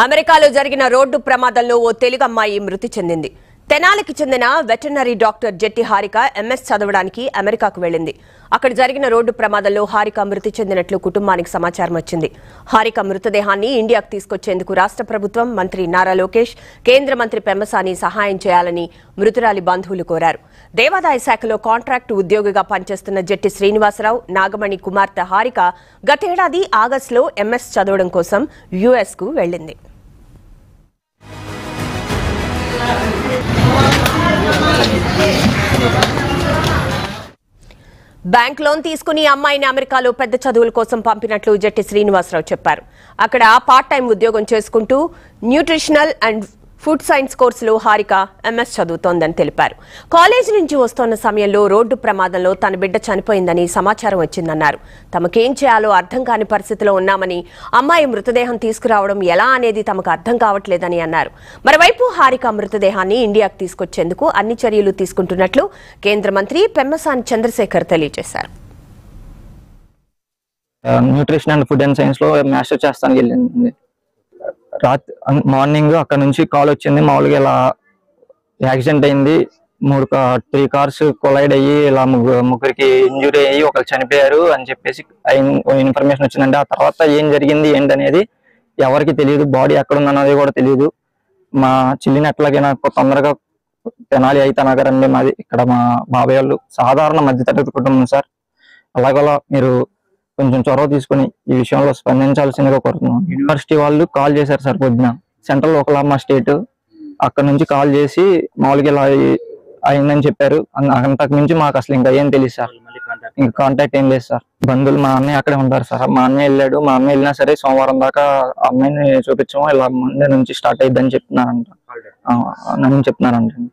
అమెరికాలో జరిగిన రోడ్డు ప్రమాదంలో ఓ తెలుగు అమ్మాయి మృతి చెందింది తెనాలికి చెందిన veterinary doctor Jetti Harika MS చదవడానికి అమెరికాకు వెళ్లింది అక్కడ జరిగిన రోడ్డు ప్రమాదంలో హారిక మృతి చెందినట్లు కుటుంబానికి సమాచారం వచ్చింది హారిక మృతదేహాన్ని ఇండియాకు తీసుకొచ్చేందుకు రాష్ట్ర ప్రభుత్వం మంత్రి నారా లోకేష్ కేంద్ర మంత్రి పెమ్మసాని సహాయం చేయాలని మృతురాలి బంధువులు కోరారు దేవాదాయ శాఖలో కాంట్రాక్టు ఉద్యోగిగా పనిచేస్తున్న జెట్టి శ్రీనివాసరావు నాగమణి కుమార్తె హారిక గతేడాది ఆగస్టులో ఎంఎస్ చదవడం కోసం యుఎస్కు వెళ్లింది బ్యాంక్ లోన్ తీసుకుని అమ్మాయిని అమెరికాలో పెద్ద చదువుల కోసం పంపినట్లు జట్టి శ్రీనివాసరావు చెప్పారు అక్కడ పార్ట్ టైం ఉద్యోగం చేసుకుంటూ న్యూట్రిషనల్ అండ్ ఫుడ్ సైన్స్ కోర్సులో హారిక ఎంఎస్ చదువుతోందని తెలిపారు కాలేజీ నుంచి వస్తోన్న సమయంలో రోడ్డు ప్రమాదంలో తన బిడ్డ చనిపోయిందని సమాచారం వచ్చిందన్నారు తమకేం చేయాలో అర్థం కాని పరిస్థితిలో ఉన్నామని అమ్మాయి మృతదేహం తీసుకురావడం ఎలా అనేది తమకు అర్థం కావట్లేదని అన్నారు మరోవైపు హారిక మృతదేహాన్ని ఇండియాకు తీసుకొచ్చేందుకు అన్ని చర్యలు తీసుకుంటున్నట్లు కేంద్ర మంత్రి పెమ్మసాని చంద్రశేఖర్ తెలియజేశారు nutrition and food and science లో మాస్టర్ చేస్తానికి వెళ్ళింది రాత్రి మార్నింగ్ అక్కడ నుంచి కాల్ వచ్చింది మామూలుగా ఇలా యాక్సిడెంట్ అయింది మూడు త్రీ కార్స్ కొలైడ్ అయ్యి ఇలా ముగ్గురు ముగ్గురికి ఇంజురీ అయ్యి ఒకరు చనిపోయారు అని చెప్పేసి ఇన్ఫర్మేషన్ వచ్చిందండి ఆ తర్వాత ఏం జరిగింది ఏంటనేది ఎవరికి తెలియదు బాడీ ఎక్కడ ఉందన్నది కూడా తెలియదు మా చెల్లిని ఎట్లాగైనా తొందరగా తెనాలి అయితే నగరండి మాది ఇక్కడ మా బాబాయ్ వాళ్ళు సాధారణ మధ్యతరగతి కుటుంబం సార్ అలాగలా మీరు కొంచెం చొరవ తీసుకుని ఈ విషయంలో స్పందించాల్సిందిగా కోరుతున్నాం యూనివర్సిటీ వాళ్ళు కాల్ చేశారు సార్ పొద్దున సెంట్రల్ ఒకలామా స్టేట్ అక్కడ నుంచి కాల్ చేసి మామూలుగా ఇలా అయి- అయిందని చెప్పారు అన్- అంతకు మించి మాకు అసలు ఇంకా ఏం తెలియదు సార్ ఇంకా కాంటాక్ట్ ఏం లేదు సార్ బంధువులు మా అన్నయ్య అక్కడే ఉంటారు సార్ మా అన్నయ్య వెళ్ళాడు మా అన్నయ్య వెళ్ళినా సరే సోమవారం దాకా ఆ అమ్మాయిని చూపించాము ఇలా మండే నుంచి స్టార్ట్ అయిద్దని చెప్తున్నారంట ఆ, నన్ను చెప్తున్నారంట